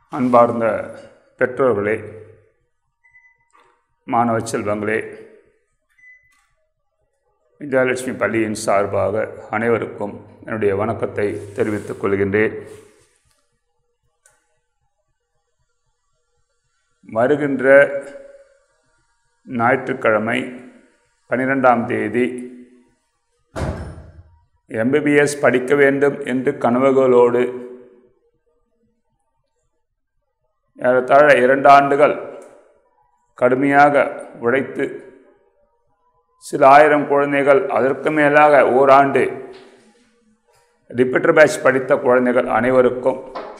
அன்பார்ந்த பெற்றோர்களே மாணவ செல்வங்களே வித்யாலட்சுமி பள்ளியின் சார்பாக அனைவருக்கும் என்னுடைய வணக்கத்தை தெரிவித்துக் கொள்கின்றேன் வருகின்ற ஞாயிற்றுக்கிழமை பன்னிரெண்டாம் தேதி எம்பிபிஎஸ் படிக்க வேண்டும் என்று கனவுகளோடு ஏறத்தாழ இரண்டு ஆண்டுகள் கடுமையாக உழைத்து சில ஆயிரம் குழந்தைகள் அதற்கு மேலாக ஓராண்டு ரிப்பீட்டர் பேட்ச் படித்த குழந்தைகள் அனைவருக்கும்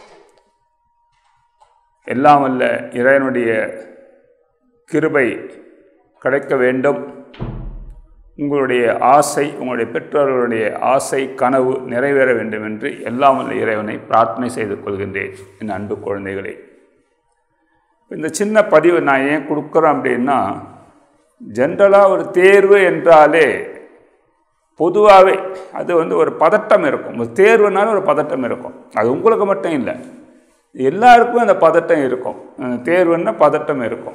எல்லாம் வல்ல இறைவனுடைய கிருபை கிடைக்க வேண்டும் உங்களுடைய ஆசை உங்களுடைய பெற்றோர்களுடைய ஆசை கனவு நிறைவேற வேண்டும் என்று எல்லாம் வல்ல இறைவனை பிரார்த்தனை செய்து கொள்கின்றேன் என் அன்பு குழந்தைகளே இந்த சின்ன பதிவு நான் ஏன் கொடுக்குறேன் அப்படின்னா ஜென்ரலாக ஒரு தேர்வு என்றாலே பொதுவாகவே அது வந்து ஒரு பதட்டம் இருக்கும் ஒரு தேர்வுனாலும் ஒரு பதட்டம் இருக்கும் அது உங்களுக்கு மட்டும் இல்லை எல்லாருக்கும் அந்த பதட்டம் இருக்கும் தேர்வுன்னா பதட்டம் இருக்கும்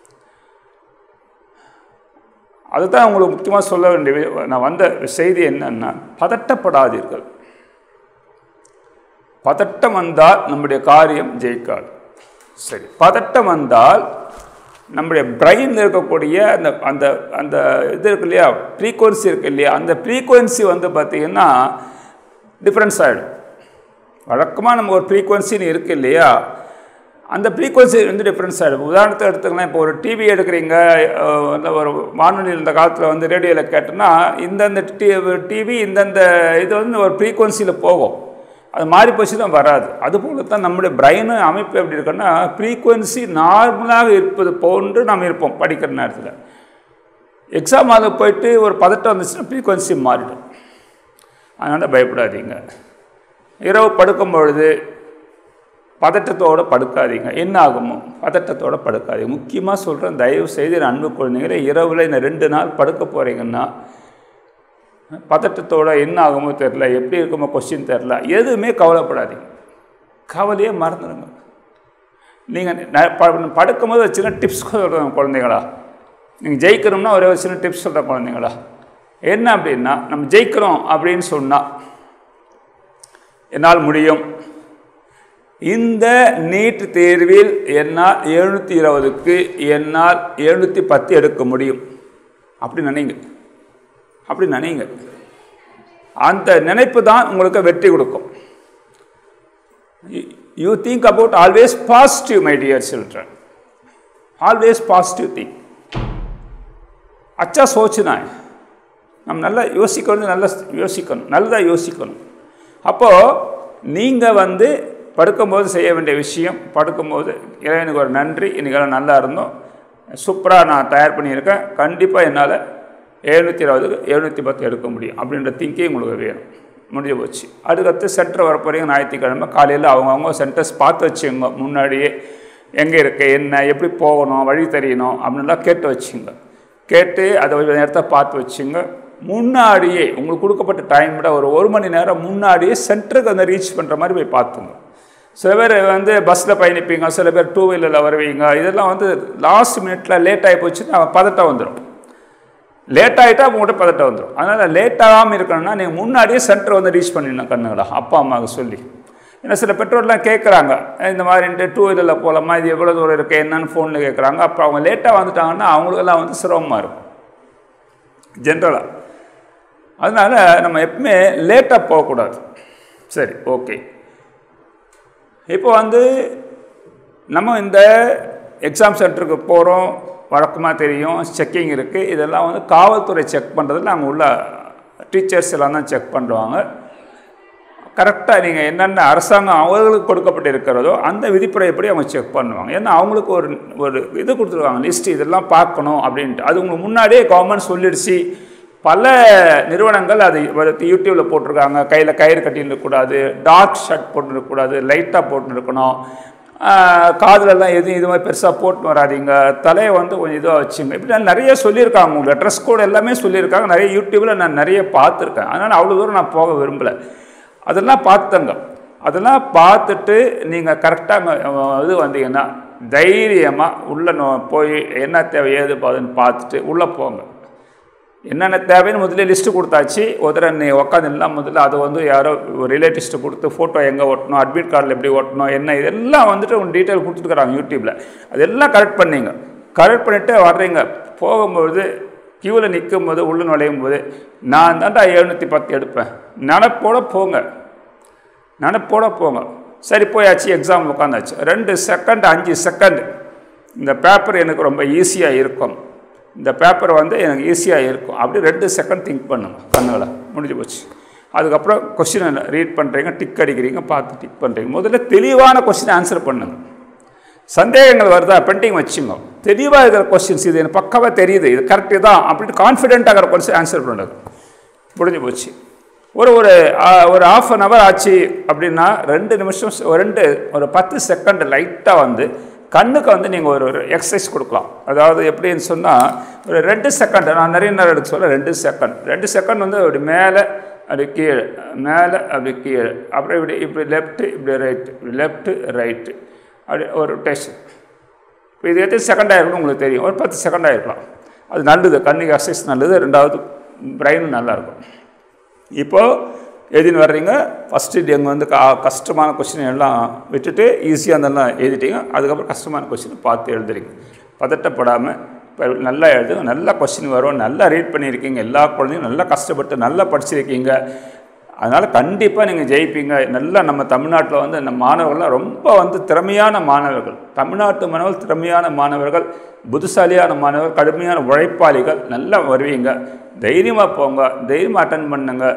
அதுதான் உங்களுக்கு முக்கியமாக சொல்ல வேண்டிய நான் வந்த செய்தி என்னன்னா பதட்டப்படாதீர்கள் பதட்டம் வந்தால் நம்முடைய காரியம் ஜெயிக்காது சரி பதட்டம் வந்தால் நம்முடைய பிரெயினில் இருக்கக்கூடிய அந்த அந்த அந்த இது இருக்கு இல்லையா ஃப்ரீக்குவன்சி இருக்கு இல்லையா அந்த ஃப்ரீக்குவன்சி வந்து பார்த்திங்கன்னா டிஃப்ரென்ஸ் ஆகிடும் வழக்கமாக நம்ம ஒரு ஃப்ரீக்குவன்சின்னு இருக்குது இல்லையா அந்த ஃப்ரீக்குவன்சி வந்து டிஃப்ரென்ஸ் ஆகிடும் உதாரணத்தை எடுத்துக்கலாம் இப்போ ஒரு டிவி எடுக்கிறீங்க ஒரு வானொலி இந்த காலத்தில் வந்து ரேடியோவில் கேட்டோன்னா இந்தந்த டி டிவி இந்தந்த இது வந்து ஒரு ஃப்ரீக்குவன்சியில் போகும் அது மாறி போச்சு தான் வராது அதுபோல தான் நம்முடைய பிரெயின் அமைப்பு எப்படி இருக்குன்னா ஃப்ரீக்குவன்சி நார்மலாக இருப்பது போன்று நாம் இருப்போம் படிக்கிற நேரத்தில் எக்ஸாம் ஆக போயிட்டு ஒரு பதட்டம் வந்துச்சுன்னா ஃப்ரீக்குவன்சி மாறிடும் அதனால் பயப்படாதீங்க இரவு படுக்கும் பொழுது பதட்டத்தோடு படுக்காதீங்க என்ன ஆகுமோ பதட்டத்தோடு படுக்காதீங்க முக்கியமாக சொல்கிறேன் தயவு செய்து அன்பு குழந்தைங்களே இரவில் இந்த ரெண்டு நாள் படுக்க போகிறீங்கன்னா பதட்டத்தோட என்ன ஆகுமோ தெரில எப்படி இருக்குமோ கொஸ்டின் தெரில எதுவுமே கவலைப்படாதீங்க கவலையே மறந்துடுங்க நீங்கள் படுக்கும் போது சின்ன டிப்ஸ் சொல்கிறேன் குழந்தைங்களா நீங்கள் ஜெயிக்கணும்னா ஒரே ஒரு சின்ன டிப்ஸ் சொல்கிறேன் குழந்தைங்களா என்ன அப்படின்னா நம்ம ஜெயிக்கிறோம் அப்படின்னு சொன்னால் என்னால் முடியும் இந்த நீட் தேர்வில் என்னால் எழுநூற்றி இருபதுக்கு என்னால் எழுநூற்றி பத்து எடுக்க முடியும் அப்படி நினைங்க அப்படி நினைங்க அந்த நினைப்பு தான் உங்களுக்கு வெற்றி கொடுக்கும் you think about always positive my dear children always positive think அச்சா சோச்சுனா நம்ம நல்லா யோசிக்கணும் நல்லா யோசிக்கணும் நல்லா யோசிக்கணும் அப்போது நீங்கள் வந்து படுக்கும்போது செய்ய வேண்டிய விஷயம் படுக்கும்போது இறைவனுக்கு ஒரு நன்றி இன்றைக்கெல்லாம் நல்லா இருந்தோம் சூப்பராக நான் தயார் பண்ணியிருக்கேன் கண்டிப்பாக என்னால் எழுநூற்றி இருபதுக்கு எழுநூற்றி பத்து எடுக்க முடியும் அப்படின்ற திங்கிங் உங்களுக்கு வேணும் முடிஞ்சு போச்சு அதுக்கடுத்து சென்டர் வரப்போறீங்க ஞாயிற்றுக்கிழமை காலையில் அவங்கவுங்க சென்டர்ஸ் பார்த்து வச்சுங்க முன்னாடியே எங்கே இருக்குது என்ன எப்படி போகணும் வழி தெரியணும் அப்படின்லாம் கேட்டு வச்சுங்க கேட்டு அதை நேரத்தை பார்த்து வச்சுங்க முன்னாடியே உங்களுக்கு கொடுக்கப்பட்ட டைம் விட ஒரு ஒரு மணி நேரம் முன்னாடியே சென்டருக்கு வந்து ரீச் பண்ணுற மாதிரி போய் பார்த்துங்க சில பேர் வந்து பஸ்ஸில் பயணிப்பீங்க சில பேர் டூ வீலரில் வருவீங்க இதெல்லாம் வந்து லாஸ்ட் மினிட்ல லேட் ஆகி போச்சுன்னா பதட்டம் வந்துடும் லேட் ஆகிட்டா உங்கள்கிட்ட பதட்டம் வந்துடும் அதனால் லேட் ஆகாமல் இருக்கணும்னா நீங்கள் முன்னாடியே சென்டர் வந்து ரீச் பண்ணிடணும் கண்ணுங்களா அப்பா அம்மாவுக்கு சொல்லி ஏன்னா சில பெற்றோர்லாம் கேட்குறாங்க இந்த மாதிரின்ட்டு டூ வீலரில் போகலாமா இது எவ்வளோ தூரம் இருக்குது என்னன்னு ஃபோனில் கேட்குறாங்க அப்போ அவங்க லேட்டாக வந்துட்டாங்கன்னா அவங்களுக்கெல்லாம் வந்து சிரமமாக இருக்கும் ஜென்ரலாக அதனால் நம்ம எப்பவுமே லேட்டாக போகக்கூடாது சரி ஓகே இப்போ வந்து நம்ம இந்த எக்ஸாம் சென்டருக்கு போகிறோம் வழக்கமாக தெரியும் செக்கிங் இருக்குது இதெல்லாம் வந்து காவல்துறை செக் பண்ணுறதுல நாங்கள் உள்ள டீச்சர்ஸ் எல்லாம் தான் செக் பண்ணுவாங்க கரெக்டாக நீங்கள் என்னென்ன அரசாங்கம் அவர்களுக்கு கொடுக்கப்பட்டு இருக்கிறதோ அந்த விதிப்புறைப்படி அவங்க செக் பண்ணுவாங்க ஏன்னா அவங்களுக்கு ஒரு ஒரு இது கொடுத்துருவாங்க லிஸ்ட் இதெல்லாம் பார்க்கணும் அப்படின்ட்டு அது உங்களுக்கு முன்னாடியே கவர்மெண்ட் சொல்லிடுச்சு பல நிறுவனங்கள் அது யூடியூப்பில் போட்டிருக்காங்க கையில் கயிறு கட்டியிருக்கக்கூடாது டார்க் ஷர்ட் போட்டுருக்கக்கூடாது லைட்டாக போட்டுருக்கணும் காதலெல்லாம் எதுவும் இது மாதிரி பெருசாக போட்டு வராதிங்க தலையை வந்து கொஞ்சம் இதுவாக வச்சுங்க இப்படி நிறைய சொல்லியிருக்காங்க உங்களுக்கு ட்ரெஸ் கோட் எல்லாமே சொல்லியிருக்காங்க நிறைய யூடியூப்பில் நான் நிறைய பார்த்துருக்கேன் அதனால் அவ்வளோ தூரம் நான் போக விரும்பலை அதெல்லாம் பார்த்தங்க அதெல்லாம் பார்த்துட்டு நீங்கள் கரெக்டாக இது வந்தீங்கன்னா தைரியமாக உள்ளே நோ போய் என்ன தேவை ஏது பாதுன்னு பார்த்துட்டு உள்ளே போங்க என்னென்ன தேவைன்னு முதல்ல லிஸ்ட்டு கொடுத்தாச்சு ஒருத்தர நீ உட்காந்துலாம் முதல்ல அது வந்து யாரோ ரிலேட்டிவ்ஸ்ட்டு கொடுத்து ஃபோட்டோ எங்கே ஒட்டணும் அட்மிட் கார்டில் எப்படி ஒட்டணும் என்ன இதெல்லாம் வந்துட்டு உங்கள் டீட்டெயில் கொடுத்துருக்குறாங்க யூடியூப்பில் அதெல்லாம் கரெக்ட் பண்ணீங்க கரெக்ட் பண்ணிவிட்டு வர்றீங்க போகும்போது க்யூவில் நிற்கும் போது உள்ளே நுழையும் போது நான் தாண்டா எழுநூற்றி பத்து எடுப்பேன் நினப்போட போங்க நினப்போட போங்க சரி போயாச்சு எக்ஸாம் உட்காந்தாச்சு ரெண்டு செகண்ட் அஞ்சு செகண்ட் இந்த பேப்பர் எனக்கு ரொம்ப ஈஸியாக இருக்கும் இந்த பேப்பர் வந்து எனக்கு ஈஸியாக இருக்கும் அப்படி ரெண்டு செகண்ட் திங்க் பண்ணுங்க கண்ணுகளை முடிஞ்சு போச்சு அதுக்கப்புறம் கொஸ்டினை ரீட் பண்ணுறீங்க டிக் அடிக்கிறீங்க பார்த்து டிக் பண்ணுறீங்க முதல்ல தெளிவான கொஸ்டின் ஆன்சர் பண்ணுங்க சந்தேகங்கள் வருதா பெண்டிங் வச்சுங்க தெளிவாக இருக்கிற கொஸ்டின்ஸ் இது எனக்கு பக்கவாக தெரியுது இது கரெக்டு தான் அப்படின்ட்டு கான்ஃபிடென்ட்டாக இருக்கிற கொஸ்டின் ஆன்சர் பண்ணுங்க முடிஞ்சு போச்சு ஒரு ஒரு ஆ, ஒரு ஆஃப் அன் ஹவர் ஆச்சு அப்படின்னா ரெண்டு நிமிஷம் ஸ்- ஒரு ரெண்டு ஒரு பத்து செகண்ட் லைட்டாக வந்து கண்ணுக்கு வந்து நீங்கள் ஒரு ஒரு எக்ஸசைஸ் கொடுக்கலாம் அதாவது எப்படின்னு சொன்னால் ஒரு ரெண்டு செகண்ட் நான் நிறைய நேரம் எடுக்க சொல்ல ரெண்டு செகண்ட் ரெண்டு செகண்ட் வந்து அப்படி மேலே அப்படி கீழே மேலே அப்படி கீழே அப்புறம் இப்படி இப்படி லெஃப்ட்டு இப்படி ரைட்டு இப்படி லெஃப்ட்டு ரைட்டு அப்படி ஒரு டெஸ்ட் இப்போ இது எத்தனை செகண்ட் ஆயிருக்கும் உங்களுக்கு தெரியும் ஒரு பத்து செகண்ட் ஆயிருக்கலாம் அது நல்லது கண்ணுக்கு எக்ஸசைஸ் நல்லது ரெண்டாவது பிரெயினும் நல்லாயிருக்கும் இப்போது எழுதின்னு வர்றீங்க ஃபஸ்ட்டு எங்கள் வந்து கா கஷ்டமான கொஸ்டின் எல்லாம் விட்டுட்டு ஈஸியாக இருந்தெல்லாம் எழுதிட்டீங்க அதுக்கப்புறம் கஷ்டமான கொஸ்டின் பார்த்து எழுதுறீங்க பதட்டப்படாமல் இப்போ நல்லா எழுதுங்க நல்லா கொஸ்டின் வரும் நல்லா ரீட் பண்ணியிருக்கீங்க எல்லா குழந்தையும் நல்லா கஷ்டப்பட்டு நல்லா படிச்சிருக்கீங்க அதனால் கண்டிப்பாக நீங்கள் ஜெயிப்பீங்க நல்லா நம்ம தமிழ்நாட்டில் வந்து நம்ம மாணவர்கள்லாம் ரொம்ப வந்து திறமையான மாணவர்கள் தமிழ்நாட்டு மாணவர்கள் திறமையான மாணவர்கள் புத்திசாலியான மாணவர்கள் கடுமையான உழைப்பாளிகள் நல்லா வருவீங்க தைரியமாக போங்க தைரியமாக அட்டன் பண்ணுங்க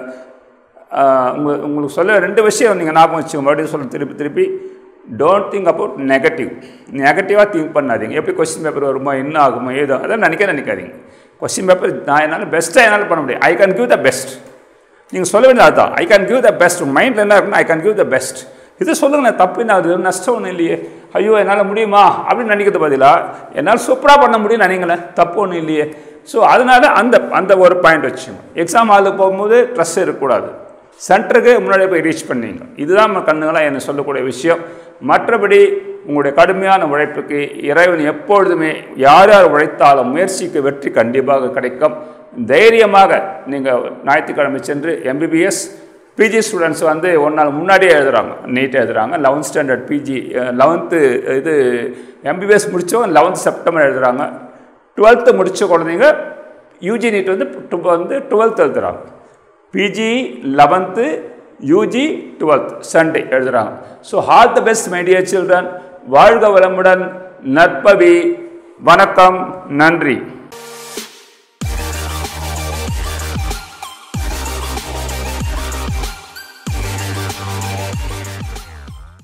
ஆஹ் உங்க உங்களுக்கு சொல்ல ரெண்டு விஷயம் நீங்கள் ஞாபகம் வச்சுக்கோங்க மறுபடியும் சொல்ல திருப்பி திருப்பி டோன்ட் திங்க் அபவுட் நெகட்டிவ் நெகட்டிவாக திங்க் பண்ணாதீங்க எப்படி கொஸ்டின் பேப்பர் வருமோ என்ன ஆகுமோ ஏதோ அதெல்லாம் நினைக்க நினைக்காதீங்க கொஸ்டின் பேப்பர் நான் என்னால் பெஸ்ட்டாக என்னால் பண்ண முடியும் I can give the best நீங்கள் சொல்ல வேண்டியது அதுதான் I can give the best மைண்டில் என்ன இருக்குன்னா I can give the best இது சொல்லுங்க தப்பு என்ன அது நஷ்டம் ஒன்றும் இல்லையே ஐயோ என்னால் முடியுமா அப்படின்னு நினைக்கிறது பதிலாக என்னால் சூப்பராக பண்ண முடியும்னு நினைங்களேன் தப்பு ஒன்றும் இல்லையே ஸோ அதனால அந்த அந்த ஒரு பாயிண்ட் வச்சுங்க எக்ஸாம் ஹாலுக்கு போகும்போது ட்ரெஸ் இருக்கக்கூடாது சென்டருக்கு முன்னாடியே போய் ரீச் பண்ணீங்க இதுதான் நம்ம கண்ணுங்களாம் என்ன சொல்லக்கூடிய விஷயம் மற்றபடி உங்களுடைய கடுமையான உழைப்புக்கு இறைவன் எப்பொழுதுமே யார் யார் உழைத்தாலும் முயற்சிக்கு வெற்றி கண்டிப்பாக கிடைக்கும் தைரியமாக நீங்கள் ஞாயிற்றுக்கிழமை சென்று எம்பிபிஎஸ் பிஜி ஸ்டூடெண்ட்ஸ் வந்து ஒரு நாள் முன்னாடியே எழுதுறாங்க நீட் எழுதுறாங்க லெவன்த் ஸ்டாண்டர்ட் பிஜி லெவன்த்து இது எம்பிபிஎஸ் முடித்தவங்க லெவன்த் செப்டம்பர் எழுதுறாங்க டுவெல்த்து முடித்த குழந்தைங்க யூஜி நீட் வந்து டு- வந்து டுவெல்த் எழுதுறாங்க PG eleventh UG twelfth Sunday எழுதுறாங்க so all the best my dear children வாழ்க வளமுடன் நற்பவி வணக்கம் நன்றி